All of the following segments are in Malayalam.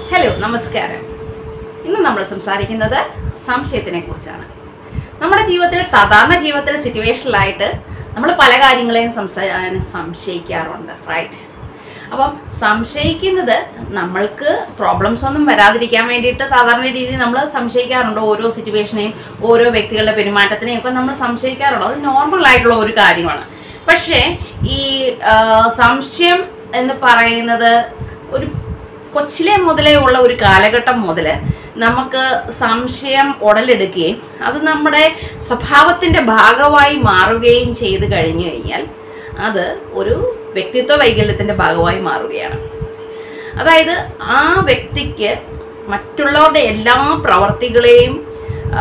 ഹലോ നമസ്കാരം ഇന്ന് നമ്മൾ സംസാരിക്കുന്നത് സംശയത്തിനെ കുറിച്ചാണ് നമ്മുടെ ജീവിതത്തിൽ സാധാരണ ജീവിതത്തിൽ സിറ്റുവേഷനിലായിട്ട് നമ്മൾ പല കാര്യങ്ങളെയും സംസാ സംശയിക്കാറുണ്ട് റൈറ്റ് അപ്പം സംശയിക്കുന്നത് നമ്മൾക്ക് പ്രോബ്ലംസ് ഒന്നും വരാതിരിക്കാൻ വേണ്ടിയിട്ട് സാധാരണ രീതിയിൽ നമ്മൾ സംശയിക്കാറുണ്ട് ഓരോ സിറ്റുവേഷനെയും ഓരോ വ്യക്തികളുടെ പെരുമാറ്റത്തിനെയും ഒക്കെ നമ്മൾ സംശയിക്കാറുണ്ട് അത് നോർമൽ ആയിട്ടുള്ള ഒരു കാര്യമാണ് പക്ഷേ ഈ ആ, സംശയം എന്ന് പറയുന്നത് ഒരു കൊച്ചിലെ മുതലേ ഉള്ള ഒരു കാലഘട്ടം മുതൽ നമുക്ക് സംശയം ഉടലെടുക്കുകയും അത് നമ്മുടെ സ്വഭാവത്തിൻ്റെ ഭാഗമായി മാറുകയും ചെയ്ത് കഴിഞ്ഞു കഴിഞ്ഞാൽ അത് ഒരു വ്യക്തിത്വ വൈകല്യത്തിൻ്റെ ഭാഗമായി മാറുകയാണ് അതായത് ആ വ്യക്തിക്ക് മറ്റുള്ളവരുടെ എല്ലാ പ്രവർത്തികളെയും ആ,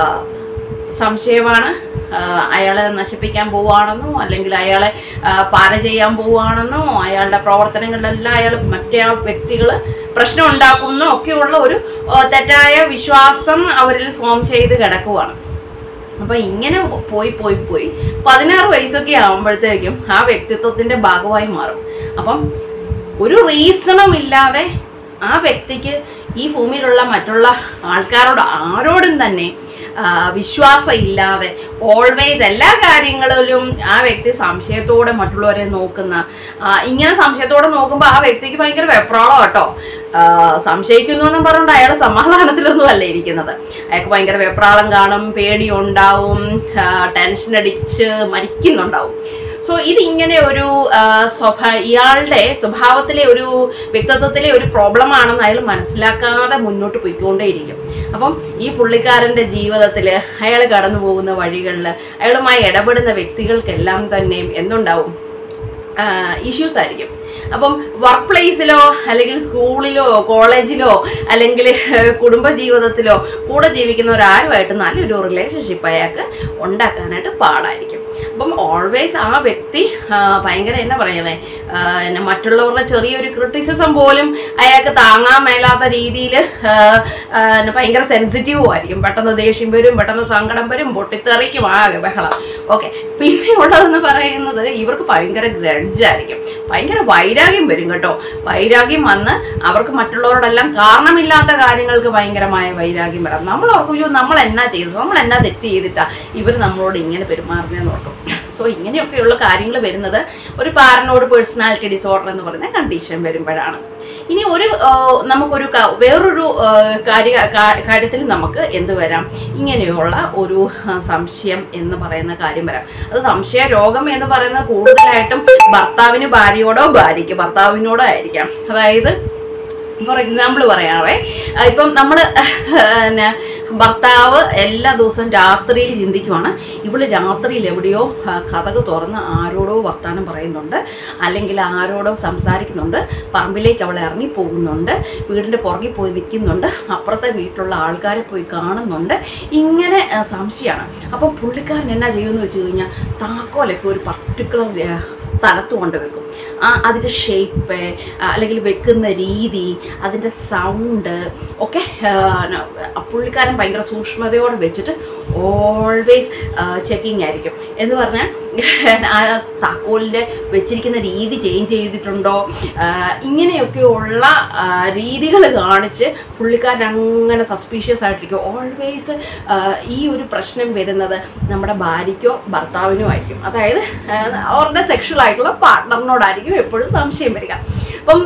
സംശയമാണ് ആ, അയാളെ നശിപ്പിക്കാൻ പോവുകയാണെന്നോ അല്ലെങ്കിൽ അയാളെ ആ, പാര ചെയ്യാൻ പോവുകയാണെന്നോ അയാളുടെ പ്രവർത്തനങ്ങളിലെല്ലാം അയാൾ മറ്റേ വ്യക്തികൾ പ്രശ്നം ഉണ്ടാക്കുന്നോ ഒക്കെയുള്ള ഒരു ആ, തെറ്റായ വിശ്വാസം അവരിൽ ഫോം ചെയ്ത് കിടക്കുവാണ് അപ്പൊ ഇങ്ങനെ പോയി പോയി പോയി പതിനാറ് വയസ്സൊക്കെ ആകുമ്പോഴത്തേക്കും ആ വ്യക്തിത്വത്തിന്റെ ഭാഗമായി മാറും അപ്പം ഒരു റീസണും ഇല്ലാതെ ആ വ്യക്തിക്ക് ഈ ഭൂമിയിലുള്ള മറ്റുള്ള ആൾക്കാരോട് ആരോടും തന്നെ ആ, വിശ്വാസം ഇല്ലാതെ ഓൾവേസ് എല്ലാ കാര്യങ്ങളിലും ആ വ്യക്തി സംശയത്തോടെ മറ്റുള്ളവരെ നോക്കുന്ന ആ, ഇങ്ങനെ സംശയത്തോടെ നോക്കുമ്പോൾ ആ വ്യക്തിക്ക് ഭയങ്കര വെപ്രാളം കേട്ടോ ആ, സംശയിക്കുന്നു എന്നും പറഞ്ഞുകൊണ്ട് അയാൾ സമാധാനത്തിലൊന്നും അല്ല ഇരിക്കുന്നത് അയാൾക്ക് ഭയങ്കര വെപ്രാളം കാണും പേടിയുണ്ടാവും ആ, ടെൻഷൻ അടിച്ച് മരിക്കുന്നുണ്ടാവും സോ ഇത് ഇങ്ങനെ ഒരു ആ, സ്വഭാ ഇയാളുടെ സ്വഭാവത്തിലെ ഒരു വ്യക്തിത്വത്തിലെ ഒരു പ്രോബ്ലം ആണെന്ന് അയാൾ മനസ്സിലാക്കാതെ മുന്നോട്ട് പോയിക്കൊണ്ടേയിരിക്കും അപ്പം ഈ പുള്ളിക്കാരൻ്റെ ജീവിതത്തിൽ അയാൾ കടന്നു പോകുന്ന വഴികളിൽ അയാളുമായി ഇടപെടുന്ന വ്യക്തികൾക്കെല്ലാം തന്നെയും എന്തുണ്ടാവും ഇഷ്യൂസ് ആയിരിക്കും അപ്പം വർക്ക് പ്ലേസിലോ അല്ലെങ്കിൽ സ്കൂളിലോ കോളേജിലോ അല്ലെങ്കിൽ കുടുംബ ജീവിതത്തിലോ കൂടെ ജീവിക്കുന്നവരാരുമായിട്ട് നല്ലൊരു റിലേഷൻഷിപ്പ് അയാൾക്ക് ഉണ്ടാക്കാനായിട്ട് പാടായിരിക്കും അപ്പം ഓൾവേസ് ആ വ്യക്തി ആ, ഭയങ്കര എന്നാ പറയുന്നത് എന്നെ മറ്റുള്ളവരുടെ ചെറിയൊരു ക്രിറ്റിസിസം പോലും അയാൾക്ക് താങ്ങാൻ മേലാത്ത രീതിയിൽ ഭയങ്കര സെൻസിറ്റീവും ആയിരിക്കും പെട്ടെന്ന് ദേഷ്യം വരും പെട്ടെന്ന് സങ്കടം വരും പൊട്ടിത്തെറിക്കും ആകെ ബഹളം ഓക്കെ പിന്നെ ഉള്ളതെന്ന് പറയുന്നത് ഇവർക്ക് ഭയങ്കര ഗ്രഡ്ജായിരിക്കും ഭയങ്കര വൈരാഗ്യം വരും കേട്ടോ വൈരാഗ്യം വന്ന് അവർക്ക് മറ്റുള്ളവരോടെല്ലാം കാരണമില്ലാത്ത കാര്യങ്ങൾക്ക് ഭയങ്കരമായ വൈരാഗ്യം വരാം നമ്മൾ ഓർക്കും "അയ്യോ, നമ്മൾ എന്നാ ചെയ്തത് നമ്മൾ എന്നാ തെറ്റ് ചെയ്തിട്ടാ ഇവർ നമ്മളോട് ഇങ്ങനെ പെരുമാറുന്നതെന്ന് ഓർക്കും സോ ഇങ്ങനെയൊക്കെയുള്ള കാര്യങ്ങൾ വരുന്നത് ഒരു പാരനോട് പേഴ്സണാലിറ്റി ഡിസോർഡർ എന്ന് പറയുന്ന കണ്ടീഷൻ വരുമ്പോഴാണ് ഇനി ഒരു ആ, നമുക്കൊരു ക- വേറൊരു ആ, കാര്യ കാ- കാര്യത്തിൽ നമുക്ക് എന്ത് വരാം ഇങ്ങനെയുള്ള ഒരു ആ, സംശയം എന്ന് പറയുന്ന കാര്യം വരാം അത് സംശയ രോഗം എന്ന് പറയുന്നത് കൂടുതലായിട്ടും ഭർത്താവിന് ഭാര്യയോടോ ഭാര്യയ്ക്ക് ഭർത്താവിനോടോ ആയിരിക്കാം അതായത് ഫോർ എക്സാമ്പിൾ പറയാവേ ആ, ഇപ്പം നമ്മൾ പിന്നെ ഭർത്താവ് എല്ലാ ദിവസവും രാത്രിയിൽ ചിന്തിക്കുവാണ് ഇവള് രാത്രിയിൽ എവിടെയോ ആ, കഥക് തുറന്ന് ആരോടോ വർത്താനം പറയുന്നുണ്ട് അല്ലെങ്കിൽ ആരോടോ സംസാരിക്കുന്നുണ്ട് പറമ്പിലേക്ക് അവൾ ഇറങ്ങി പോകുന്നുണ്ട് വീടിൻ്റെ പുറകിൽ പോയി നിൽക്കുന്നുണ്ട് അപ്പുറത്തെ വീട്ടിലുള്ള ആൾക്കാരെ പോയി കാണുന്നുണ്ട് ഇങ്ങനെ ആ, സംശയമാണ് അപ്പം പുള്ളിക്കാരൻ എന്നാ ചെയ്യുമെന്ന് വെച്ച് കഴിഞ്ഞാൽ താക്കോലൊക്കെ ഒരു പർട്ടിക്കുലർ സ്ഥലത്ത് കൊണ്ട് വെക്കും ആ അതിൻ്റെ ഷേപ്പ് അല്ലെങ്കിൽ വെക്കുന്ന രീതി അതിൻ്റെ സൗണ്ട് ഒക്കെ ആ, ന- പുള്ളിക്കാരൻ ഭയങ്കര സൂക്ഷ്മതയോടെ വെച്ചിട്ട് ഓൾവേസ് ചെക്കിങ് ആയിരിക്കും എന്ന് പറഞ്ഞാൽ ആ താക്കോലിൻ്റെ വെച്ചിരിക്കുന്ന രീതി ചേഞ്ച് ചെയ്തിട്ടുണ്ടോ ആ, ഇങ്ങനെയൊക്കെയുള്ള രീതികൾ കാണിച്ച് പുള്ളിക്കാരൻ അങ്ങനെ സസ്പീഷ്യസ് ആയിട്ടിരിക്കും ഓൾവേസ് ഈ ഒരു പ്രശ്നം വരുന്നത് നമ്മുടെ ഭാര്യയ്ക്കോ ഭർത്താവിനോ ആയിരിക്കും അതായത് ആ, അവരുടെ സെക്ഷൽ ആയിട്ടുള്ള പാർട്ട്ണറിനോടായിരിക്കും എപ്പോഴും സംശയം വരിക അപ്പം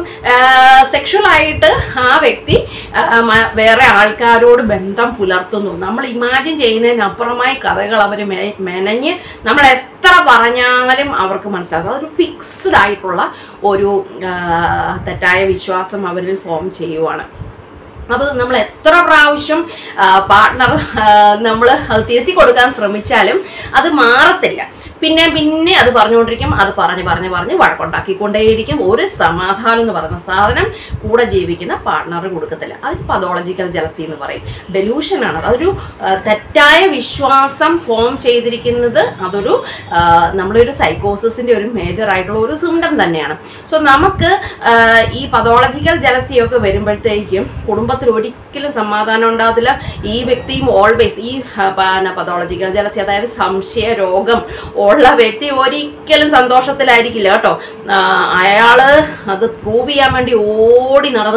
സെക്ഷൽ ആയിട്ട് ആ വ്യക്തി ആ, മ- വേറെ ആൾക്കാരോട് ബന്ധം പുലർത്തുന്നു നമ്മൾ ഇമാജിൻ ചെയ്യുന്നതിനപ്പുറമായി കഥകൾ അവർ മെനഞ്ഞ് നമ്മൾ എത്ര പറഞ്ഞാലും അവർക്ക് മനസ്സിലാകും അതൊരു ഫിക്സ്ഡ് ആയിട്ടുള്ള ഒരു ആ, തെറ്റായ വിശ്വാസം അവരിൽ ഫോം ചെയ്യുവാണ് അത് നമ്മൾ എത്ര പ്രാവശ്യം പാർട്ട്ണർ നമ്മൾ അത് തിരുത്തി കൊടുക്കാൻ ശ്രമിച്ചാലും അത് മാറത്തില്ല പിന്നെ പിന്നെ അത് പറഞ്ഞുകൊണ്ടിരിക്കും അത് പറഞ്ഞ് പറഞ്ഞ് പറഞ്ഞ് വഴക്കുണ്ടാക്കിക്കൊണ്ടേയിരിക്കും ഒരു സമാധാനം എന്ന് പറയുന്ന സാധനം കൂടെ ജീവിക്കുന്ന പാർട്ട്ണർ കൊടുക്കത്തില്ല അത് പതോളജിക്കൽ ജലസി എന്ന് പറയും ഡെലൂഷനാണ് അതൊരു ആ, തെറ്റായ വിശ്വാസം ഫോം ചെയ്തിരിക്കുന്നത് അതൊരു ആ, നമ്മുടെ ഒരു സൈക്കോസിന്റെ ഒരു മേജർ ആയിട്ടുള്ള ഒരു സിംറ്റം തന്നെയാണ് സോ നമുക്ക് ആ, ഈ പതോളജിക്കൽ ജലസിയൊക്കെ വരുമ്പോഴത്തേക്കും കുടുംബത്തിൽ ഒരിക്കലും സമാധാനം ഉണ്ടാകത്തില്ല ഈ വ്യക്തിയും ഓൾവേസ് ഈ പതോളജിക്കൽ ജലസി അതായത് സംശയ രോഗം ഉള്ള വ്യക്തി ഒരിക്കലും സന്തോഷത്തിലായിരിക്കില്ല കേട്ടോ ആ, അയാള് അത് പ്രൂവ് ചെയ്യാൻ വേണ്ടി ഓടി നടന്ന്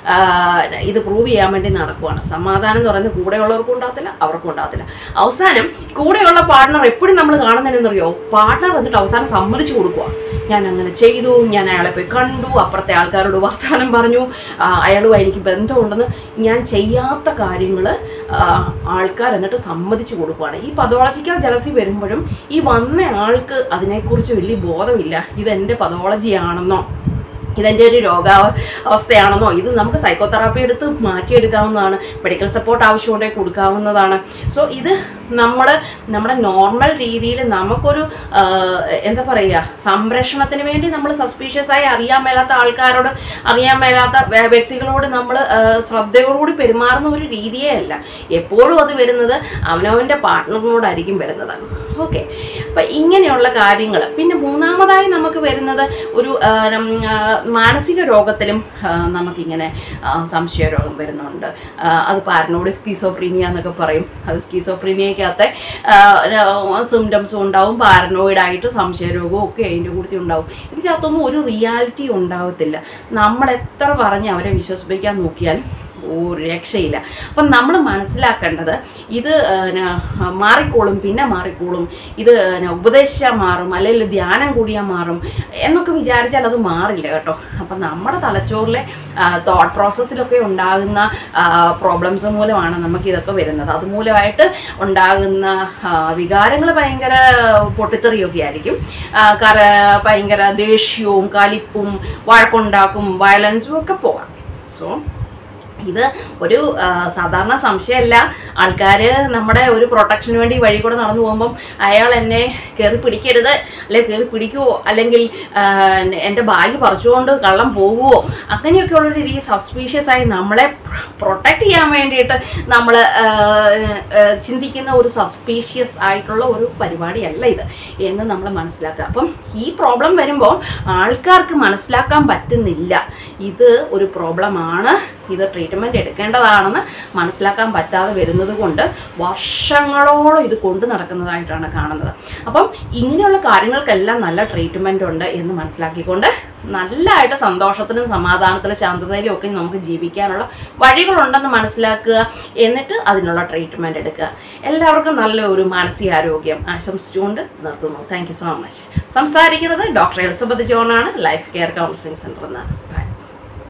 ആ, ഇത് പ്രൂവ് ചെയ്യാൻ വേണ്ടി നടക്കുവാണ് സമാധാനം എന്ന് പറയുന്നത് കൂടെയുള്ളവർക്കും ഉണ്ടാകത്തില്ല അവർക്കും ഉണ്ടാകത്തില്ല അവസാനം കൂടെയുള്ള പാർട്ണർ എപ്പോഴും നമ്മൾ കാണുന്നതെന്നറിയോ പാർട്ണർ വന്നിട്ട് അവസാനം സമ്മതിച്ചു കൊടുക്കുക ഞാൻ അങ്ങനെ ചെയ്തു ഞാൻ അയാളെ പോയി കണ്ടു അപ്പുറത്തെ ആൾക്കാരോട് വർത്തമാനം പറഞ്ഞു ആ, അയാളുമായി എനിക്ക് ബന്ധമുണ്ടെന്ന് ഞാൻ ചെയ്യാത്ത കാര്യങ്ങൾ ആൾക്കാർ എന്നിട്ട് സമ്മതിച്ചു കൊടുക്കുകയാണ് ഈ പതോളജിക്കൽ ജലസി വരുമ്പോഴും ഈ വന്ന ആൾക്ക് അതിനെക്കുറിച്ച് വലിയ ബോധമില്ല ഇതെൻ്റെ പതോളജിയാണെന്നോ ഇതെൻ്റെ ഒരു രോഗാവ അവസ്ഥയാണെന്നോ ഇത് നമുക്ക് സൈക്കോതെറാപ്പി എടുത്ത് മാറ്റിയെടുക്കാവുന്നതാണ് മെഡിക്കൽ സപ്പോർട്ട് ആവശ്യമുണ്ടെങ്കിൽ കൊടുക്കാവുന്നതാണ് സോ ഇത് നമ്മൾ നമ്മുടെ നോർമൽ രീതിയിൽ നമുക്കൊരു ആ, എന്താ പറയുക സംരക്ഷണത്തിന് വേണ്ടി നമ്മൾ സസ്പീഷ്യസ് ആയി അറിയാൻ മേലാത്ത ആൾക്കാരോട് അറിയാൻ മേലാത്ത വ്യ- വ്യക്തികളോട് നമ്മൾ ശ്രദ്ധയോടുകൂടി പെരുമാറുന്ന ഒരു രീതിയേ അല്ല എപ്പോഴും അത് വരുന്നത് അവനവൻ്റെ പാർട്ട്ണറിനോടായിരിക്കും വരുന്നത് ഓക്കെ അപ്പം ഇങ്ങനെയുള്ള കാര്യങ്ങൾ പിന്നെ മൂന്നാമതായി നമുക്ക് വരുന്നത് ഒരു ആ, നം, ആ, മാനസിക രോഗത്തിലും ആ, നമുക്കിങ്ങനെ ആ, സംശയ രോഗം വരുന്നുണ്ട് ആ, അത് പാരനോഡ് സ്കീസോഫ്രീനിയ എന്നൊക്കെ പറയും അത് സ്കീസോഫ്രീനിയക്കകത്തെ സിംറ്റംസും ഉണ്ടാവും പാരനോയിഡ് ആയിട്ട് സംശയരോഗവും ഒക്കെ അതിൻ്റെ കൂട്ടത്തിൽ ഉണ്ടാവും ഇതിനകത്തൊന്നും ഒരു റിയാലിറ്റി ഉണ്ടാവത്തില്ല നമ്മൾ എത്ര പറഞ്ഞ് അവരെ വിശ്വസിപ്പിക്കാൻ നോക്കിയാലും ഒരു രക്ഷയില്ല അപ്പം നമ്മൾ മനസ്സിലാക്കേണ്ടത് ഇത് ആ, ന- മാറിക്കോളും പിന്നെ മാറിക്കോളും ഇത് ന- ഉപദേശിച്ചാൽ മാറും അല്ലെങ്കിൽ ധ്യാനം കൂടിയാൽ മാറും എന്നൊക്കെ വിചാരിച്ചാൽ അത് മാറില്ല കേട്ടോ അപ്പം നമ്മുടെ തലച്ചോറിലെ തോട്ട് പ്രോസസ്സിലൊക്കെ ഉണ്ടാകുന്ന പ്രോബ്ലംസ് മൂലമാണ് നമുക്ക് ഇതൊക്കെ വരുന്നത് അതുമൂലമായിട്ട് ഉണ്ടാകുന്ന വികാരങ്ങൾ ഭയങ്കര പൊട്ടിത്തെറിയൊക്കെ ആയിരിക്കും ആ, കര ഭയങ്കര ദേഷ്യവും കലിപ്പും വഴക്കുണ്ടാക്കും വയലൻസും ഒക്കെ പോകാം സോ ഇത് ഒരു ആ, സാധാരണ സംശയമല്ല ആൾക്കാർ നമ്മുടെ ഒരു പ്രൊട്ടക്ഷന് വേണ്ടി വഴി കൂടെ നടന്നു പോകുമ്പം അയാൾ എന്നെ കയറി പിടിക്കരുത് അല്ലെങ്കിൽ കയറി പിടിക്കുവോ അല്ലെങ്കിൽ ആ, എൻ്റെ ബാഗ് പറിച്ചുകൊണ്ട് കള്ളം പോകുമോ അങ്ങനെയൊക്കെയുള്ള രീതിയിൽ സസ്പീഷ്യസ് ആയി നമ്മളെ പ്രൊട്ടക്റ്റ് ചെയ്യാൻ വേണ്ടിയിട്ട് നമ്മൾ ചിന്തിക്കുന്ന ഒരു സസ്പീഷ്യസ് ആയിട്ടുള്ള ഒരു പരിപാടിയല്ല ഇത് എന്ന് നമ്മൾ മനസ്സിലാക്കുക അപ്പം ഈ പ്രോബ്ലം വരുമ്പോൾ ആൾക്കാർക്ക് മനസ്സിലാക്കാൻ പറ്റുന്നില്ല ഇത് ഒരു പ്രോബ്ലമാണ് ഇത് ട്രീറ്റ്മെൻറ്റ് എടുക്കേണ്ടതാണെന്ന് മനസ്സിലാക്കാൻ പറ്റാതെ വരുന്നത് കൊണ്ട് വർഷങ്ങളോളം ഇത് കൊണ്ടു നടക്കുന്നതായിട്ടാണ് കാണുന്നത് അപ്പം ഇങ്ങനെയുള്ള കാര്യങ്ങൾക്കെല്ലാം നല്ല ട്രീറ്റ്മെൻ്റ് ഉണ്ട് എന്ന് മനസ്സിലാക്കിക്കൊണ്ട് നല്ലതായിട്ട് സന്തോഷത്തിനും സമാധാനത്തിലും ശാന്തതയിലും ഒക്കെ നമുക്ക് ജീവിക്കാനുള്ള വഴികളുണ്ടെന്ന് മനസ്സിലാക്കുക എന്നിട്ട് അതിനുള്ള ട്രീറ്റ്മെൻറ്റ് എടുക്കുക എല്ലാവർക്കും നല്ലൊരു മാനസികാരോഗ്യം ആശംസിച്ചുകൊണ്ട് നിർത്തുന്നു താങ്ക് യു സോ മച്ച് സംസാരിക്കുന്നത് ഡോക്ടർ എലിസബത്ത് ജോണാണ് ലൈഫ് കെയർ കൗൺസിലിംഗ് സെൻ്ററിൽ നിന്നാണ് ബൈ